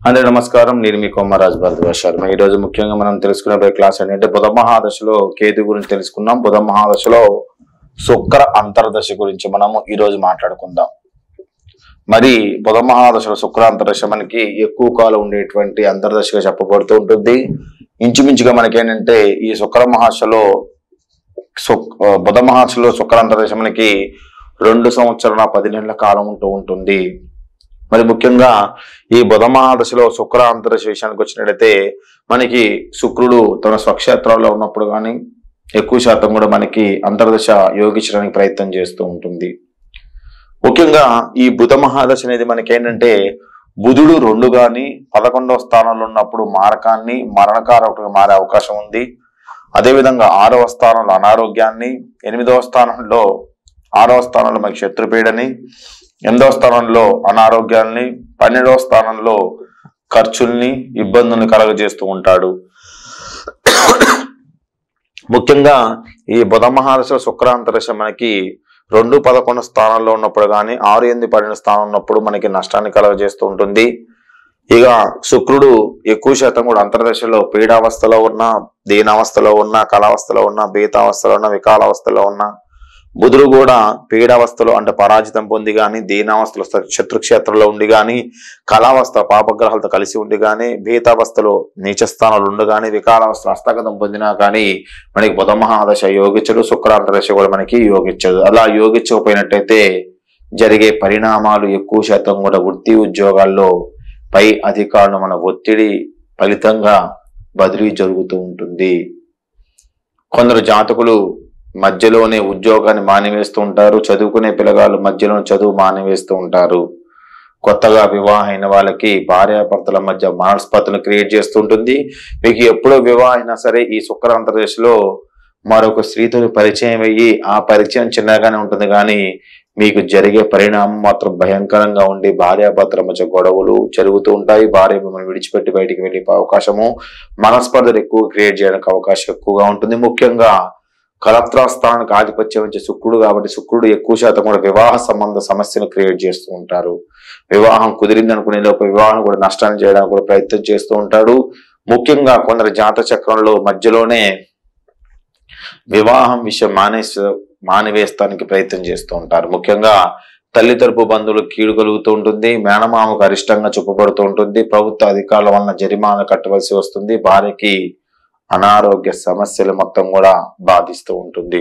అందరి నమస్కారం నేను మీ కొమ్మరాజు భరద్వాజ్ శర్మ ఈ రోజు ముఖ్యంగా మనం తెలుసుకునే క్లాస్ ఏంటంటే బుధ మహాదశలో కేతు గురించి తెలుసుకున్నాం బుధ మహాదశలో శుక్ర అంతర్దశ గురించి మనము ఈ రోజు మాట్లాడుకుందాం మరి బుధ మహాదశలో శుక్ర అంతర్దశ మనకి ఎక్కువ కాలం ఉండేటువంటి అంతర్దశగా చెప్పబడుతూ ఉంటుంది ఇంచుమించుగా మనకేంటంటే ఈ శుక్ర మహాదశలో శుక్- బుధ మహాదశలో శుక్ర అంతర్దశ మనకి రెండు సంవత్సరాల పది నెలల కాలం ఉంటూ ఉంటుంది మరి ముఖ్యంగా ఈ బుధ మహాదశలో శుక్ర అంతరిక్ష విషయానికి వచ్చినట్లయితే మనకి శుక్రుడు తన స్వక్షేత్రాల్లో ఉన్నప్పుడు కానీ ఎక్కువ శాతం కూడా మనకి అంతర్దశ యోగించడానికి ప్రయత్నం చేస్తూ ఉంటుంది ముఖ్యంగా ఈ బుధ మహాదశ అనేది మనకి ఏంటంటే బుధుడు రెండు గాని పదకొండవ స్థానంలో ఉన్నప్పుడు మారకాన్ని మరణకారకుడిగా మారే అవకాశం ఉంది అదేవిధంగా ఆరవ స్థానంలో అనారోగ్యాన్ని ఎనిమిదవ స్థానంలో ఆరవ స్థానంలో మనకి శత్రుపీడని ఎనిమిదవ స్థానంలో అనారోగ్యాల్ని పన్నెండవ స్థానంలో ఖర్చుల్ని ఇబ్బందుల్ని కలగజేస్తూ ఉంటాడు ముఖ్యంగా ఈ బుధ మహాదశ శుక్రాంతరశ మనకి రెండు పదకొండు స్థానాల్లో ఉన్నప్పుడు కానీ ఆరు ఎనిమిది పన్నెండు స్థానం ఉన్నప్పుడు మనకి నష్టాన్ని కలగజేస్తూ ఉంటుంది ఇక శుక్రుడు ఎక్కువ శాతం కూడా అంతర్దశలో పీడావస్థలో ఉన్న దీనావస్థలో ఉన్న కళావస్థలో ఉన్న బీతావస్థలో ఉన్న వికాలావస్థలో ఉన్న బుధుడు కూడా పీడావస్థలో అంటే పరాజితం పొంది కానీ దీనావస్థలో స- శత్రుక్షేత్రంలో ఉండి కానీ కళావస్థ పాపగ్రహాలతో కలిసి ఉండి కానీ భీతావస్థలో నీచ స్థానాలు ఉండి కానీ వికాలావస్థలో హస్తగతం పొందినా కానీ మనకి బుధ మహాదశ యోగించడు శుక్రాంతదశ కూడా మనకి యోగించదు అలా యోగించకపోయినట్టయితే జరిగే పరిణామాలు ఎక్కువ శాతం కూడా వృత్తి ఉద్యోగాల్లో పై అధికారులు మన ఒత్తిడి ఫలితంగా బదిలీ జరుగుతూ ఉంటుంది కొందరు జాతకులు మధ్యలోనే ఉద్యోగాన్ని మానివేస్తూ ఉంటారు చదువుకునే పిల్లగాళ్ళు మధ్యలో చదువు మానివేస్తూ ఉంటారు కొత్తగా వివాహం అయిన వాళ్ళకి భార్యాభర్తల మధ్య మనస్పతులు క్రియేట్ చేస్తుంటుంది మీకు ఎప్పుడో వివాహం అయినా సరే ఈ శుక్రాంతర్దశలో మరొక స్త్రీతో పరిచయం అయ్యి ఆ పరిచయం చిన్నగానే ఉంటుంది కానీ మీకు జరిగే పరిణామం మాత్రం భయంకరంగా ఉండి భార్యాభర్తల మధ్య గొడవలు జరుగుతూ ఉంటాయి భార్య మిమ్మల్ని విడిచిపెట్టి బయటికి వెళ్ళే అవకాశము మనస్పర్ధలు ఎక్కువ క్రియేట్ చేయడానికి అవకాశం ఎక్కువగా ఉంటుంది ముఖ్యంగా కలత్రాస్థానానికి ఆధిపత్యం వచ్చే శుక్రుడు కాబట్టి శుక్రుడు ఎక్కువ శాతం కూడా వివాహ సంబంధ సమస్యను క్రియేట్ చేస్తూ ఉంటారు వివాహం కుదిరింది అనుకునే లోపు వివాహం కూడా నష్టాన్ని చేయడానికి కూడా ప్రయత్నం చేస్తూ ఉంటాడు ముఖ్యంగా కొందరు జాత చక్రంలో మధ్యలోనే వివాహం విషయం మానేసి మానివేస్తానికి ప్రయత్నం చేస్తూ ఉంటారు ముఖ్యంగా తల్లి తరపు బంధువులు కీడు కలుగుతూ ఉంటుంది మేనమామకు అరిష్టంగా చూపబడుతూ ఉంటుంది ప్రభుత్వ అధికారుల వలన జరిమానా కట్టవలసి వస్తుంది భార్యకి అనారోగ్య సమస్యలు మొత్తం కూడా బాధిస్తూ ఉంటుంది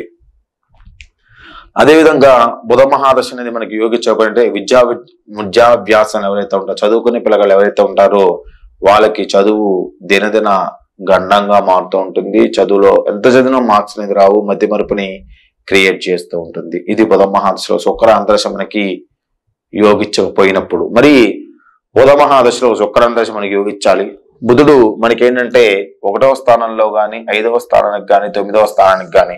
అదేవిధంగా బుధ మహాదశ అనేది మనకి యోగించబడి విద్యా విద్యాభ్యాసం ఎవరైతే ఉంటారో చదువుకునే పిల్లగాళ్ళు ఎవరైతే ఉంటారో వాళ్ళకి చదువు దినదిన గండంగా మారుతూ ఉంటుంది చదువులో ఎంత చదివినా మార్క్స్ అనేది రావు మధ్య మరుపుని క్రియేట్ చేస్తూ ఉంటుంది ఇది బుధ మహాదశలో శుక్ర అంతరిక్ష మనకి యోగించకపోయినప్పుడు మరి బుధ మహాదశలో శుక్ర అంతరిక్ష మనకి యోగించాలి బుధుడు మనకి ఏంటంటే ఒకటవ స్థానంలో గాని ఐదవ స్థానానికి గాని తొమ్మిదవ స్థానానికి గాని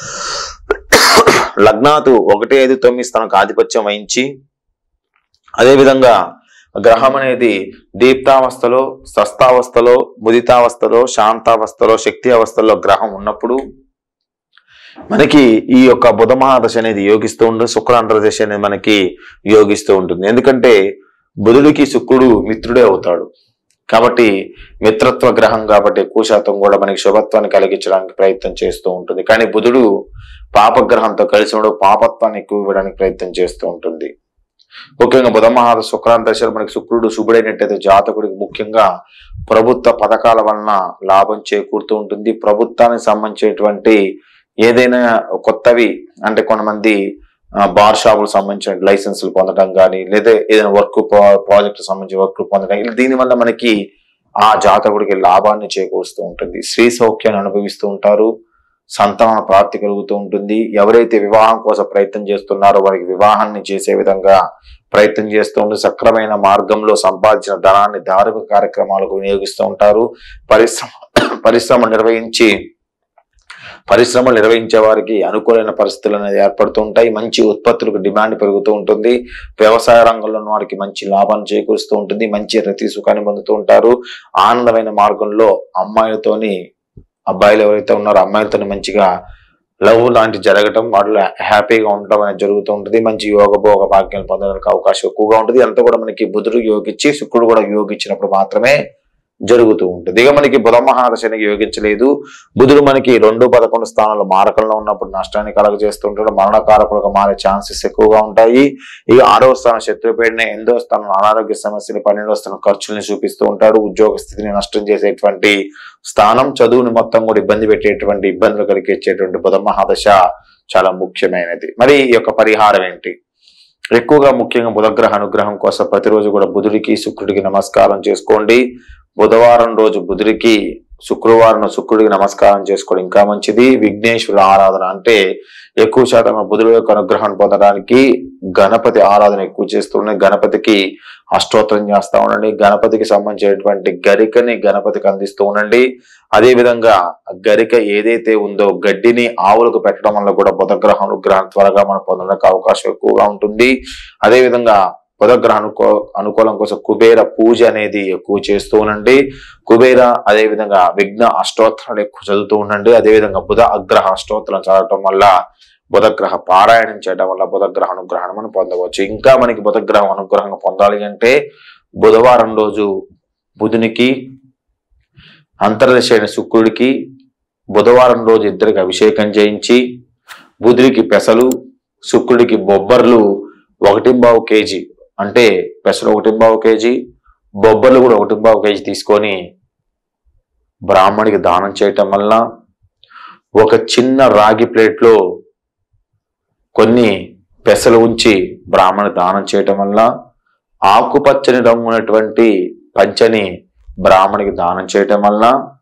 లగ్నాతు ఒకటి ఐదు తొమ్మిది స్థానానికి ఆధిపత్యం వహించి అదేవిధంగా గ్రహం అనేది దీప్తావస్థలో స్వస్థావస్థలో ముదితావస్థలో శాంతావస్థలో శక్తి అవస్థలో గ్రహం ఉన్నప్పుడు మనకి ఈ యొక్క బుధ మహాదశ అనేది యోగిస్తూ ఉంటుంది శుక్రాంతరదశ అనేది మనకి యోగిస్తూ ఉంటుంది ఎందుకంటే బుధుడికి శుక్రుడు మిత్రుడే అవుతాడు కాబట్టి మిత్రత్వ గ్రహం కాబట్టి ఎక్కువ శాతం కూడా మనకి శుభత్వాన్ని కలిగించడానికి ప్రయత్నం చేస్తూ ఉంటుంది కానీ బుధుడు పాపగ్రహంతో కలిసి ఉండడం పాపత్వాన్ని ఎక్కువ ఇవ్వడానికి ప్రయత్నం చేస్తూ ఉంటుంది ముఖ్యంగా బుధ మహాద శుక్రాంతశలు మనకి శుక్రుడు శుభుడైనట్టయితే జాతకుడికి ముఖ్యంగా ప్రభుత్వ పథకాల వలన లాభం చేకూరుతూ ఉంటుంది ప్రభుత్వానికి సంబంధించినటువంటి ఏదైనా కొత్తవి అంటే కొంతమంది ఆ, బార్ షాపులకు సంబంధించిన లైసెన్సులు పొందడం కానీ లేదా ఏదైనా వర్క్ ప్రాజెక్ట్ సంబంధించిన వర్క్ పొందడం ఇలా దీనివల్ల మనకి ఆ జాతకుడికి లాభాన్ని చేకూరుస్తూ ఉంటుంది స్త్రీ సౌఖ్యాన్ని అనుభవిస్తూ ఉంటారు సంతాన ప్రాప్తి కలుగుతూ ఉంటుంది ఎవరైతే వివాహం కోసం ప్రయత్నం చేస్తున్నారో వారికి వివాహాన్ని చేసే విధంగా ప్రయత్నం చేస్తూ ఉండి సక్రమైన మార్గంలో సంపాదించిన ధనాన్ని ధార్మిక కార్యక్రమాలకు వినియోగిస్తూ ఉంటారు పరిశ్రమ పరిశ్రమ నిర్వహించి పరిశ్రమలు నిర్వహించే వారికి అనుకూలమైన పరిస్థితులు అనేది ఏర్పడుతూ ఉంటాయి మంచి ఉత్పత్తులకు డిమాండ్ పెరుగుతూ ఉంటుంది వ్యవసాయ రంగంలో ఉన్న వారికి మంచి లాభాన్ని చేకూరుస్తూ ఉంటుంది మంచి రతి సుఖాన్ని పొందుతూ ఉంటారు ఆనందమైన మార్గంలో అమ్మాయిలతోని అబ్బాయిలు ఎవరైతే ఉన్నారో అమ్మాయిలతో మంచిగా లవ్ లాంటి జరగటం వాళ్ళు హ్యాపీగా ఉండటం అనేది జరుగుతూ ఉంటుంది మంచి యోగ భోగ భాగ్యాలు పొందడానికి అవకాశం ఎక్కువగా ఉంటుంది అంతా కూడా మనకి బుధుడు యోగిచ్చి శుక్రుడు కూడా యోగించినప్పుడు మాత్రమే జరుగుతూ ఉంటుంది ఇక మనకి బుధ మహాదశని యోగించలేదు బుధుడు మనకి రెండు పదకొండు స్థానాలు మారకంలో ఉన్నప్పుడు నష్టాన్ని కలగజేస్తుంటాడు మరణకారకులుగా మారే ఛాన్సెస్ ఎక్కువగా ఉంటాయి ఇక ఆరవ స్థానం శత్రుపేటనే ఎనిమిదవ స్థానం అనారోగ్య సమస్యలు పన్నెండవ స్థానం ఖర్చుల్ని చూపిస్తూ ఉంటాడు ఉద్యోగ స్థితిని నష్టం చేసేటువంటి స్థానం చదువుని మొత్తం కూడా ఇబ్బంది పెట్టేటువంటి ఇబ్బందులు కలిగించేటువంటి బుధ మహాదశ చాలా ముఖ్యమైనది మరి ఈ యొక్క పరిహారం ఏంటి ఎక్కువగా ముఖ్యంగా బుధగ్రహ అనుగ్రహం కోసం ప్రతిరోజు కూడా బుధుడికి శుక్రుడికి నమస్కారం చేసుకోండి బుధవారం రోజు బుధుడికి శుక్రవారం శుక్రుడికి నమస్కారం చేసుకోవడం ఇంకా మంచిది విఘ్నేశ్వరుడు ఆరాధన అంటే ఎక్కువ శాతం బుధుడు యొక్క అనుగ్రహం పొందడానికి గణపతి ఆరాధన ఎక్కువ చేస్తున్నాయి గణపతికి అష్టోత్తరం చేస్తా ఉండండి గణపతికి సంబంధించినటువంటి గరికని గణపతికి అందిస్తూ ఉండండి అదే విధంగా గరిక ఏదైతే ఉందో గడ్డిని ఆవులకు పెట్టడం వల్ల కూడా బుధగ్రహ అనుగ్రహం త్వరగా మనం పొందడానికి అవకాశం ఎక్కువగా ఉంటుంది అదే విధంగా బుధగ్రహ అనుకూ అనుకూలం కోసం కుబేర పూజ అనేది ఎక్కువ చేస్తూ ఉండండి కుబేర అదే విధంగా విఘ్న అష్టోత్తరాలు ఎక్కువ చదువుతూ ఉండండి అదే విధంగా బుధ అగ్రహ అష్టోత్తరం చదవటం వల్ల బుధగ్రహ పారాయణం చేయడం వల్ల బుధగ్రహ అనుగ్రహం మనం పొందవచ్చు ఇంకా మనకి బుధగ్రహం అనుగ్రహం పొందాలి అంటే బుధవారం రోజు బుధునికి అంతర్దశ అయిన శుక్రుడికి బుధవారం రోజు ఇద్దరికి అభిషేకం చేయించి బుధుడికి పెసలు శుక్రుడికి బొబ్బర్లు ఒకటి బావు కేజీ అంటే పెసలు ఒకటి బావు కేజీ బొబ్బర్లు కూడా ఒకటి బావు కేజీ తీసుకొని బ్రాహ్మణికి దానం చేయటం వల్ల ఒక చిన్న రాగి ప్లేట్లో కొన్ని పెసలు ఉంచి బ్రాహ్మణి దానం చేయటం వల్ల ఆకుపచ్చని రంగు ఉన్నటువంటి పంచని బ్రాహ్మణికి దానం చేయటం వల్ల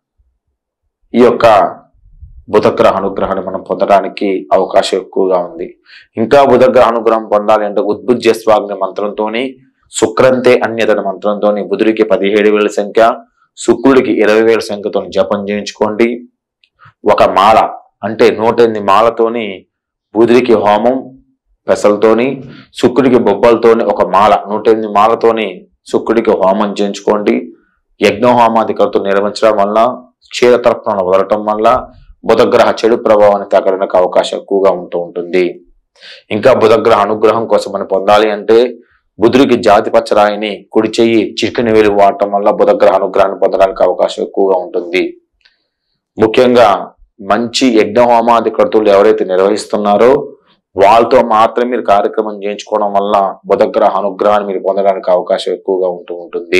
ఈ యొక్క బుధగ్రహ అనుగ్రహాన్ని మనం పొందడానికి అవకాశం ఎక్కువగా ఉంది ఇంకా బుధగ్రహ అనుగ్రహం పొందాలి అంటే ఉద్భుజ్య స్వాగ్ని మంత్రంతోని శుక్రంతే అన్యతన మంత్రంతోని బుధుడికి పదిహేడు వేల సంఖ్య శుక్రుడికి ఇరవై వేల సంఖ్యతో జపం చేయించుకోండి ఒక మాల అంటే నూట ఎనిమిది మాలతోని బుధుడికి హోమం పెసలతోని శుక్రుడికి బొబ్బలతోని ఒక మాల నూట ఎనిమిది మాలతోని శుక్రుడికి హోమం చేయించుకోండి యజ్ఞ హోమాధికారులతో నిర్వహించడం వల్ల క్షీరతర్పణలు వదలటం వల్ల బుధగ్రహ చెడు ప్రభావాన్ని తగ్గడానికి అవకాశం ఎక్కువగా ఉంటూ ఉంటుంది ఇంకా బుధగ్రహ అనుగ్రహం కోసం మనం పొందాలి అంటే బుధుడికి జాతి పచ్చరాయిని కుడి చెయ్యి చిటికని వేలు వాడటం వల్ల బుధగ్రహ అనుగ్రహాన్ని పొందడానికి అవకాశం ఎక్కువగా ఉంటుంది ముఖ్యంగా మంచి యజ్ఞ హోమాధికర్తలు ఎవరైతే నిర్వహిస్తున్నారో వాళ్ళతో మాత్రమే మీరు కార్యక్రమం చేయించుకోవడం వల్ల బుధగ్రహ అనుగ్రహాన్ని మీరు పొందడానికి అవకాశం ఎక్కువగా ఉంటూ ఉంటుంది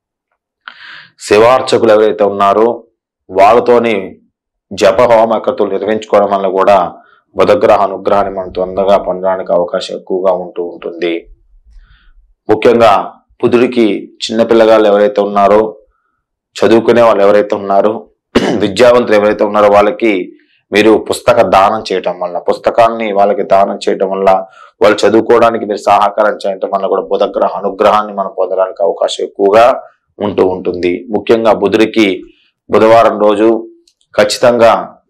శివార్చకులు ఎవరైతే ఉన్నారో వాళ్ళతోని జప హోమకర్తలు నిర్వహించుకోవడం వల్ల కూడా బుధగ్రహ అనుగ్రహాన్ని మనం తొందరగా పొందడానికి అవకాశం ఎక్కువగా ఉంటూ ఉంటుంది ముఖ్యంగా బుధుడికి చిన్నపిల్లగాళ్ళు ఎవరైతే ఉన్నారో చదువుకునే వాళ్ళు ఎవరైతే ఉన్నారో విద్యావంతులు ఎవరైతే ఉన్నారో వాళ్ళకి మీరు పుస్తక దానం చేయటం వల్ల పుస్తకాన్ని వాళ్ళకి దానం చేయటం వల్ల వాళ్ళు చదువుకోవడానికి మీరు సహకారం చేయటం వల్ల కూడా బుధగ్రహ అనుగ్రహాన్ని మనం పొందడానికి అవకాశం ఎక్కువగా ఉంటూ ఉంటుంది ముఖ్యంగా బుధుడికి బుధవారం రోజు ఖచ్చితంగా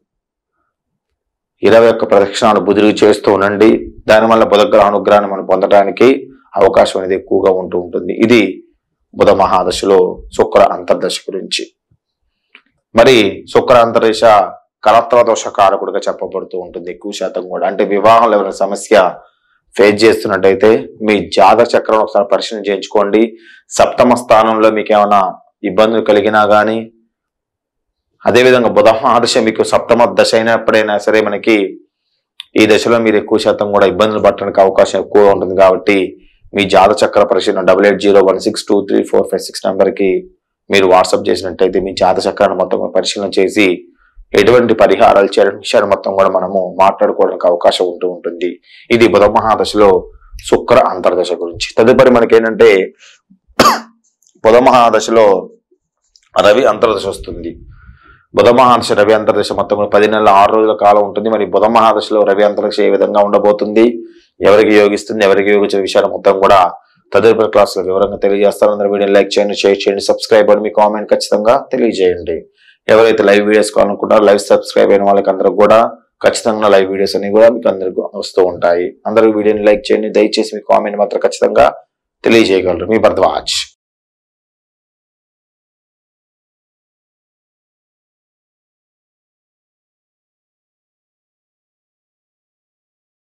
ఇరవై ఒక్క ప్రదక్షిణాలు బుధుడికి చేస్తూ ఉండండి దానివల్ల బుధగ్రహ అనుగ్రహాన్ని మనం పొందడానికి అవకాశం అనేది ఎక్కువగా ఉంటూ ఉంటుంది ఇది బుధ మహాదశలో శుక్ర అంతర్దశ గురించి మరి శుక్ర అంతర్దశ కలత్వ దోష కారకుడిగా చెప్పబడుతూ ఉంటుంది ఎక్కువ శాతం కూడా అంటే వివాహంలో ఏమైనా సమస్య ఫేస్ చేస్తున్నట్టయితే మీ జాతక చక్రం ఒకసారి పరిశీలన చేయించుకోండి సప్తమ స్థానంలో మీకు ఏమైనా ఇబ్బందులు కలిగినా కానీ అదేవిధంగా బుధ మహాదశ మీకు సప్తమ దశ అయినప్పుడైనా సరే మనకి ఈ దశలో మీరు ఎక్కువ శాతం కూడా ఇబ్బందులు పట్టడానికి అవకాశం ఎక్కువ ఉంటుంది కాబట్టి మీ జాత చక్ర పరిశీలన double eight zero one six two three four five six నెంబర్కి మీరు వాట్సాప్ చేసినట్టయితే మీ జాత చక్రాన్ని మొత్తం కూడా పరిశీలన చేసి ఎటువంటి పరిహారాలు చేయడం విషయాన్ని మొత్తం కూడా మనము మాట్లాడుకోవడానికి అవకాశం ఉంటూ ఉంటుంది ఇది బుధ మహాదశలో శుక్ర అంతర్దశ గురించి తదుపరి మనకి ఏంటంటే బుధ మహాదశలో రవి అంతర్దశ వస్తుంది బుధ మహాదశ రవి అంతర్దశ మొత్తం కూడా పది నెలల ఆరు రోజుల కాలం ఉంటుంది మరి బుధ మహాదశలో రవి అంతర్దశ ఏ విధంగా ఉండబోతుంది ఎవరికి యోగిస్తుంది ఎవరికి యోగించే విషయాలు మొత్తం కూడా తదుపరి క్లాసులో వివరంగా తెలియజేస్తారు అందరూ వీడియో లైక్ చేయండి షేర్ చేయండి సబ్స్క్రైబ్ అని మీ కామెంట్ ఖచ్చితంగా తెలియజేయండి ఎవరైతే లైవ్ వీడియోస్ కావాలనుకుంటారో లైవ్ సబ్స్క్రైబ్ అయిన వాళ్ళకి అందరూ కూడా ఖచ్చితంగా లైవ్ వీడియోస్ అన్ని కూడా మీకు అందరికి వస్తూ ఉంటాయి అందరూ వీడియోని లైక్ చేయండి దయచేసి మీ కామెంట్ మాత్రం ఖచ్చితంగా తెలియజేయగలరు మీ భరద్వాజ్